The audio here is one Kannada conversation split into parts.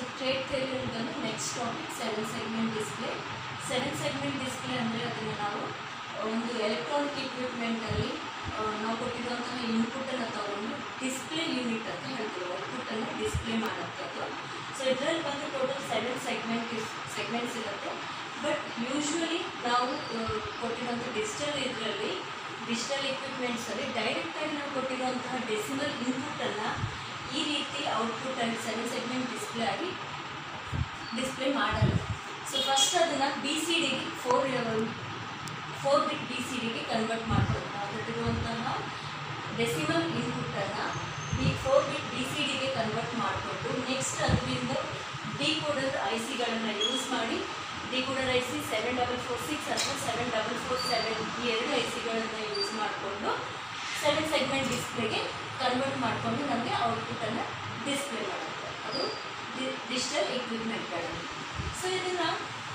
ಟ್ರೇಡ್ ಥಿಯರಿಯಲ್ಲಿ ಬಂದು next topic seven segment display seven segment display ಅಂದರೆ ಅದನ್ನು ನಾವು ಒಂದು ಎಲೆಕ್ಟ್ರಾನಿಕ್ ಇಕ್ವಿಪ್ಮೆಂಟಲ್ಲಿ ನಾವು ಕೊಟ್ಟಿರುವಂತಹ ಇನ್ಪುಟನ್ನು ತಗೊಂಡು ಡಿಸ್ಪ್ಲೇ ಯೂನಿಟ್ ಅಂತ ಹೇಳ್ತೀವಿ ಔಟ್ಪುಟ್ಟನ್ನು ಡಿಸ್ಪ್ಲೇ ಮಾಡುವಂಥದ್ದು ಸೊ ಇದರಲ್ಲಿ ಬಂದು ಟೋಟಲ್ ಸೆವೆನ್ ಸೆಗ್ಮೆಂಟ್ ಸೆಗ್ಮೆಂಟ್ಸ್ ಇರುತ್ತೆ ಬಟ್ ಯೂಶ್ವಲಿ ನಾವು ಆ, ಕೊಟ್ಟಿರುವಂಥ ಡಿಜಿಟಲ್ ಇದರಲ್ಲಿ ಡಿಜಿಟಲ್ ಇಕ್ವಿಪ್ಮೆಂಟ್ಸಲ್ಲಿ ಡೈರೆಕ್ಟಾಗಿ ನಾವು ಕೊಟ್ಟಿರುವಂತಹ ಡೆಸಿಮಲ್ ಇನ್ಪುಟನ್ನು ಈ ರೀತಿ ಔಟ್ಪುಟ್ ಆಗಿ ಸೆವೆನ್ ಸೆಗ್ಮೆಂಟ್ ಡಿಸ್ಪ್ಲೇ ಆಗಿ ಡಿಸ್ಪ್ಲೇ ಮಾಡಲ್ಲ ಸೊ ಫಸ್ಟ್ ಅದನ್ನು ಬಿ ಸಿ ಡಿಗೆ four four bit B C ಡಿಗೆ ಕನ್ವರ್ಟ್ ಮಾಡ್ಬೋದು ನಾವು ಕೊಟ್ಟಿರುವಂತಹ ಡೆಸಿಮಲ್ ಇನ್ಪುಟನ್ನು B four bit B C ಡಿಗೆ ಕನ್ವರ್ಟ್ ಮಾಡಿಕೊಂಡು ನೆಕ್ಸ್ಟ್ ಅದರಿಂದ ಡಿಕೋಡರ್ ಐ ಸಿಗಳನ್ನು ಯೂಸ್ ಮಾಡಿ decoder I C seven double four six ಅಥವಾ ಸೆವೆನ್ ಡಬಲ್ ಫೋರ್ ಸೆವೆನ್ ಈ ಎರಡು ಐ ಸಿಗಳನ್ನು ಯೂಸ್ ಮಾಡಿಕೊಂಡು ಸೆವೆನ್ ಸೆಗ್ಮೆಂಟ್ ಡಿಸ್ಪ್ಲೇಗೆ ಕನ್ವರ್ಟ್ ಮಾಡಿಕೊಂಡು ನಮಗೆ ಔಟ್ಪುಟನ್ನು ಡಿಸ್ಪ್ಲೇ ಮಾಡುತ್ತೆ ಅದು ಡಿಜಿಟಲ್ ಎಕ್ವಿಪ್ಮೆಂಟ್ಗಳನ್ನು ಸೊ ಇದನ್ನು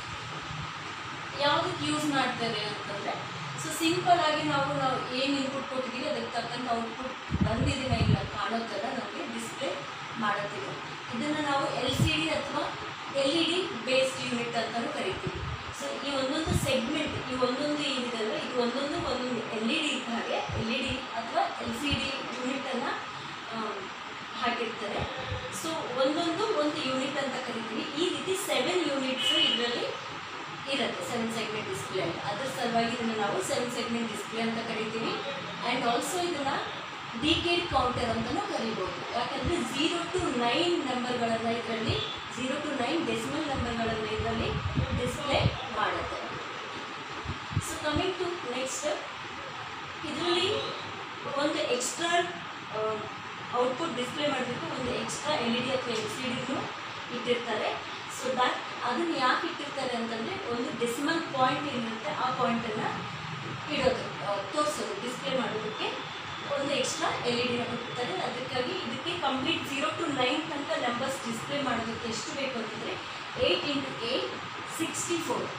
ಯಾವುದಕ್ಕೆ ಯೂಸ್ ಮಾಡ್ತಾರೆ ಅಂತಂದರೆ ಸೊ ಸಿಂಪಲ್ ಆಗಿ ನಾವು ನಾವು ಏನು ಇನ್ಪುಟ್ ಕೊಟ್ಟಿದ್ದೀವಿ ಅದಕ್ಕೆ ತಕ್ಕಂಥ ಔಟ್ಪುಟ್ ಬಂದಿದ್ದೀನ ಇಲ್ಲ ಕಾಣೋ ಥರ ನಮಗೆ ಡಿಸ್ಪ್ಲೇ ಮಾಡುತ್ತೀವಿ ಇದನ್ನು ನಾವು ಎಲ್ ಸಿ ಡಿ ಅಥವಾ L E D based unit ಅಂತಲೂ ಕರಿತೀವಿ ಸೊ ಈ ಒಂದೊಂದು ಸೆಗ್ಮೆಂಟ್ ಈ ಒಂದೊಂದು ಏನಿದೆ ಅಲ್ವಾ ಇದು ಒಂದೊಂದು ಒಂದೊಂದು ಎಲ್ ಇ ಡಿ ಇದ್ದ ಹಾಗೆ ಎಲ್ ಇ ಡಿ ಅಥವಾ ಎಲ್ ಸಿ ಡಿ ಯೂನಿಟನ್ನು ಹಾಕಿರ್ತಾರೆ ಸೊ ಒಂದೊಂದು ಒಂದು ಯೂನಿಟ್ ಅಂತ ಕರಿತೀವಿ ಈ ರೀತಿ ಸೆವೆನ್ ಯೂನಿಟ್ಸ್ ಇದರಲ್ಲಿ ಇರುತ್ತೆ ಸೆವೆನ್ ಸೆಗ್ಮೆಂಟ್ ಡಿಸ್ಪ್ಲೇ ಅಂತ ಅದ್ರ ಸಲುವಾಗಿ ಇದನ್ನು ನಾವು ಸೆವೆನ್ ಸೆಗ್ಮೆಂಟ್ ಡಿಸ್ಪ್ಲೇ ಅಂತ ಕರಿತೀವಿ ಆ್ಯಂಡ್ ಆಲ್ಸೋ ಇದನ್ನು ಡಿಕೇಡ್ ಕೌಂಟರ್ ಅಂತಲೂ ಕರಿಬೋದು ಯಾಕಂದರೆ ಝೀರೋ ಟು ನೈನ್ ನಂಬರ್ಗಳನ್ನು ಇದರಲ್ಲಿ ಝೀರೋ ಟು ನೈನ್ ಡೆಸಿಮಲ್ ನಂಬರ್ಗಳನ್ನು ಇದರಲ್ಲಿ ಡಿಸ್ಪ್ಲೇ ಮಾಡುತ್ತೆ ಸೊ ಕಮಿಂಗ್ ಟು ನೆಕ್ಸ್ಟ್ ಇದರಲ್ಲಿ ಒಂದು ಎಕ್ಸ್ಟ್ರಾ ಔಟ್ಪುಟ್ ಡಿಸ್ಪ್ಲೇ ಮಾಡಬೇಕು ಒಂದು ಎಕ್ಸ್ಟ್ರಾ ಎಲ್ ಇ ಡಿ ಅಥವಾ ಎಲ್ ಸಿ ಡಿನೂ ಇಟ್ಟಿರ್ತಾರೆ ಸೊ ದಟ್ ಅದನ್ನು ಯಾಕೆ ಇಟ್ಟಿರ್ತಾರೆ ಅಂತಂದರೆ ಒಂದು ಡೆಸಿಮಲ್ ಪಾಯಿಂಟ್ ಏನಿರುತ್ತೆ ಆ ಪಾಯಿಂಟನ್ನು ಇಡೋದು ತೋರಿಸೋದು ಡಿಸ್ಪ್ಲೇ ಮಾಡೋದಕ್ಕೆ ಒಂದು ಎಕ್ಸ್ಟ್ರಾ ಎಲ್ ಇ ಡಿನ ಕೊಟ್ಟಿರ್ತಾರೆ ಅದಕ್ಕಾಗಿ ಇದಕ್ಕೆ ಕಂಪ್ಲೀಟ್ ಝೀರೋ ಟು ನೈನ್ ತನಕ ನಂಬರ್ಸ್ ಡಿಸ್ಪ್ಲೇ ಮಾಡೋದಕ್ಕೆ ಎಷ್ಟು ಬೇಕು ಅಂತಂದರೆ eight into eight sixty four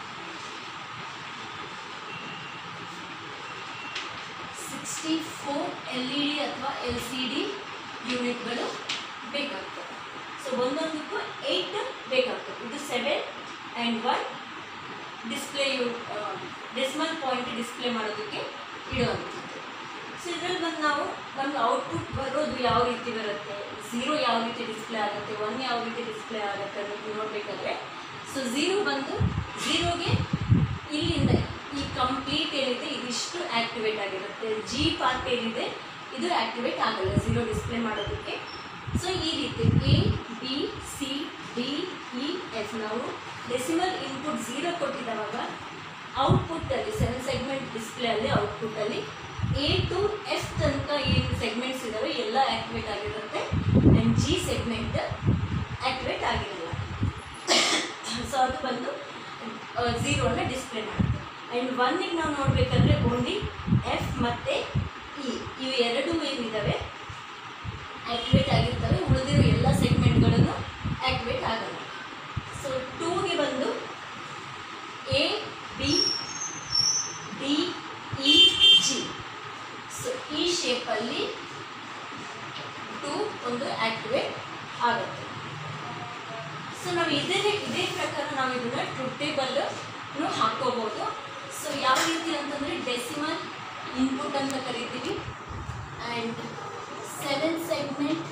sixty four L E D ಅಥವಾ ಎಲ್ ಸಿ ಡಿ ಯೂನಿಟ್ಗಳು ಬೇಕಾಗ್ತವೆ ಸೊ ಒಂದೊಂದಕ್ಕೂ ಏಯ್ಟ್ ಬೇಕಾಗ್ತದೆ ಇದು ಸೆವೆನ್ ಆ್ಯಂಡ್ ಒನ್ ಡಿಸ್ಪ್ಲೇ ಯು ಡೆಸಿಮಲ್ ಪಾಯಿಂಟ್ ಡಿಸ್ಪ್ಲೇ ಮಾಡೋದಕ್ಕೆ ಇಡುವಂಥದ್ದು ಸೊ ಇದರಲ್ಲಿ ಬಂದು ನಾವು ನಮ್ಗೆ ಔಟ್ಪುಟ್ ಬರೋದು ಯಾವ ರೀತಿ ಬರುತ್ತೆ ಝೀರೋ ಯಾವ ರೀತಿ ಡಿಸ್ಪ್ಲೇ ಆಗುತ್ತೆ ಒನ್ ಯಾವ ರೀತಿ ಡಿಸ್ಪ್ಲೇ ಆಗುತ್ತೆ ಅನ್ನೋದು ನೋಡಬೇಕಾದ್ರೆ ಸೊ ಝೀರೋ ಬಂದು ಝೀರೋಗೆ ಇಲ್ಲಿಂದ ಈ ಕಂಪ್ಲೀಟ್ ಏನಿದೆ ಇದಿಷ್ಟು ಆ್ಯಕ್ಟಿವೇಟ್ ಆಗಿರುತ್ತೆ ಜಿ ಪಾರ್ಟ್ ಏನಿದೆ ಇದು ಆ್ಯಕ್ಟಿವೇಟ್ ಆಗಲ್ಲ ಝೀರೋ ಡಿಸ್ಪ್ಲೇ ಮಾಡೋದಕ್ಕೆ ಸೊ ಈ ರೀತಿ A B C D E F ನಾವು ಡೆಸಿಮಲ್ ಇನ್ಪುಟ್ ಝೀರೋ ಕೊಟ್ಟಿದ್ದವಾಗ ಔಟ್ಪುಟ್ಟಲ್ಲಿ ಸೆವೆನ್ ಸೆಗ್ಮೆಂಟ್ ಡಿಸ್ಪ್ಲೇಯಲ್ಲಿ ಔಟ್ಪುಟ್ಟಲ್ಲಿ ಎ ಟು ಎಫ್ ತನಕ ಏನು ಸೆಗ್ಮೆಂಟ್ಸ್ ಇದ್ದಾವೆ ಎಲ್ಲ ಆ್ಯಕ್ಟಿವೇಟ್ ಆಗಿರುತ್ತೆ ಆ್ಯಂಡ್ ಜಿ ಸೆಗ್ಮೆಂಟ್ ಆ್ಯಕ್ಟಿವೇಟ್ ಆಗಿರಲ್ಲ ಸೊ ಅದು ಬಂದು ಝೀರೋನ ಡಿಸ್ಪ್ಲೇ ಮಾಡುತ್ತೆ ಆ್ಯಂಡ್ ಒನ್ನಿಗೆ ನಾವು ನೋಡಬೇಕಾದ್ರೆ ಓನ್ಲಿ ಎಫ್ ಮತ್ತು ಇ ಇವು ಎರಡು ಏನಿದ್ದಾವೆ ಆ್ಯಕ್ಟಿವೇಟ್ ಆಗಿರ್ತವೆ ಉಳಿದಿರೋ ಎಲ್ಲ ಸೆಗ್ಮೆಂಟ್ಗಳನ್ನು ಆ್ಯಕ್ಟಿವೇಟ್ ಆಗಲ್ಲ ಸೊ ಟೂಗೆ ಬಂದು A B D E G so ಈ ಶೇಪಲ್ಲಿ ಟೂ ಒಂದು ಆ್ಯಕ್ಟಿವೇಟ್ ಆಗುತ್ತೆ ಸೊ ನಾವು ಇದೇ ಇದೇ ಪ್ರಕಾರ ನಾವು ಇದನ್ನ ಟ್ರೂತ್ ಟೇಬಲ್ನು ಹಾಕೋಬೋದು ಸೊ ಯಾವ ರೀತಿ ಅಂತಂದರೆ ಡೆಸಿಮಲ್ ಇನ್ಪುಟ್ ಅಂತ ಕರಿತೀವಿ ಆ್ಯಂಡ್ ಸೆವೆನ್ ಸೆಗ್ಮೆಂಟ್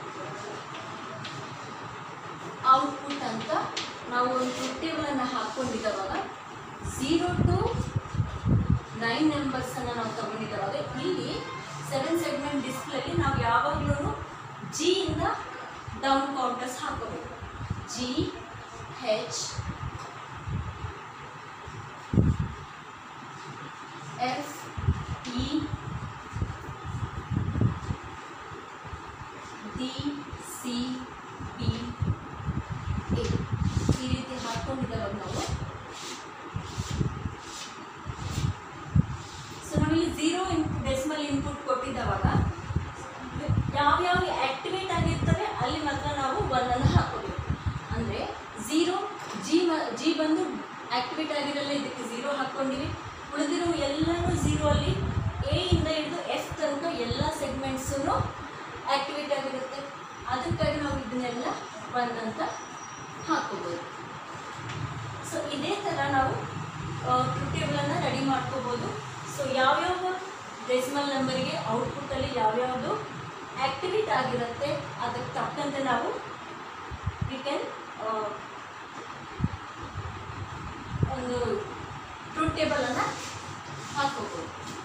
ಔಟ್ಪುಟ್ ಅಂತ ನಾವು ಒಂದು ಟ್ರೂತ್ ಟೇಬಲನ್ನು ಹಾಕ್ಕೊಂಡಿದ್ದವಾಗ ಝೀರೋ ಟು ನೈನ್ ನಂಬರ್ಸನ್ನು ನಾವು ತಗೊಂಡಿದ್ದವಾಗ ಇಲ್ಲಿ ಸೆವೆನ್ ಸೆಗ್ಮೆಂಟ್ ಡಿಸ್ಪ್ಲೇಲಿ ನಾವು ಯಾವಾಗಲೂ ಜಿಯಿಂದ ಡೌನ್ ಕೌಂಟರ್ಸ್ ಹಾಕೋಬೇಕು G H F E D C P A ಈ ರೀತಿ ಹಾಕ್ಕೊಂಡಿದ್ದಾವಾಗ ನಾವು ಸೊ ನಾವಿಲ್ಲಿ ಝೀರೋ ಇನ್ ಡೆಸಿಮಲ್ ಇನ್ಪುಟ್ ಕೊಟ್ಟಿದ್ದವಾಗ ಯಾವ್ಯಾವ ಆ್ಯಕ್ಟಿವೇಟ್ ಆಗಿರ್ತವೆ ಅಲ್ಲಿ ಮಾತ್ರ ನಾವು ಒನ್ನನ್ನು ಹಾಕೋಬೇಕು ಅಂದರೆ ಝೀರೋ ಜಿ ಮ ಜಿ ಬಂದು ಆ್ಯಕ್ಟಿವೇಟ್ ಆಗಿರಲ್ಲ ಇದಕ್ಕೆ ಝೀರೋ ಹಾಕ್ಕೊಂಡಿವಿ ಉಳಿದಿರೋ ಎಲ್ಲನೂ ಝೀರೋ ಅಲ್ಲಿ ಎ ಇಂದ ಹಿಡಿದು ಎಫ್ ತನಕ ಎಲ್ಲ ಸೆಗ್ಮೆಂಟ್ಸೂ ಆ್ಯಕ್ಟಿವೇಟ್ ಆಗಿರುತ್ತೆ ಅದಕ್ಕಾಗಿ ನಾವು ಇದನ್ನೆಲ್ಲ ಒಂದಂತ ಹಾಕೋಬೋದು ಸೊ ಇದೇ ಥರ ನಾವು ಟ್ರೂತ್ ಟೇಬಲನ್ನು ರೆಡಿ ಮಾಡ್ಕೋಬೋದು ಸೊ ಯಾವ್ಯಾವ ಡೆಸಿಮಲ್ ನಂಬರಿಗೆ ಔಟ್ಪುಟ್ಟಲ್ಲಿ ಯಾವ್ಯಾವುದು ಆ್ಯಕ್ಟಿವೇಟ್ ಆಗಿರುತ್ತೆ ಅದಕ್ಕೆ ತಕ್ಕಂತೆ ನಾವು ವಿ ಕ್ಯಾನ್ ಒಂದು ಟ್ರೂತ್ ಟೇಬಲನ್ನು ಹಾಕೋಬೋದು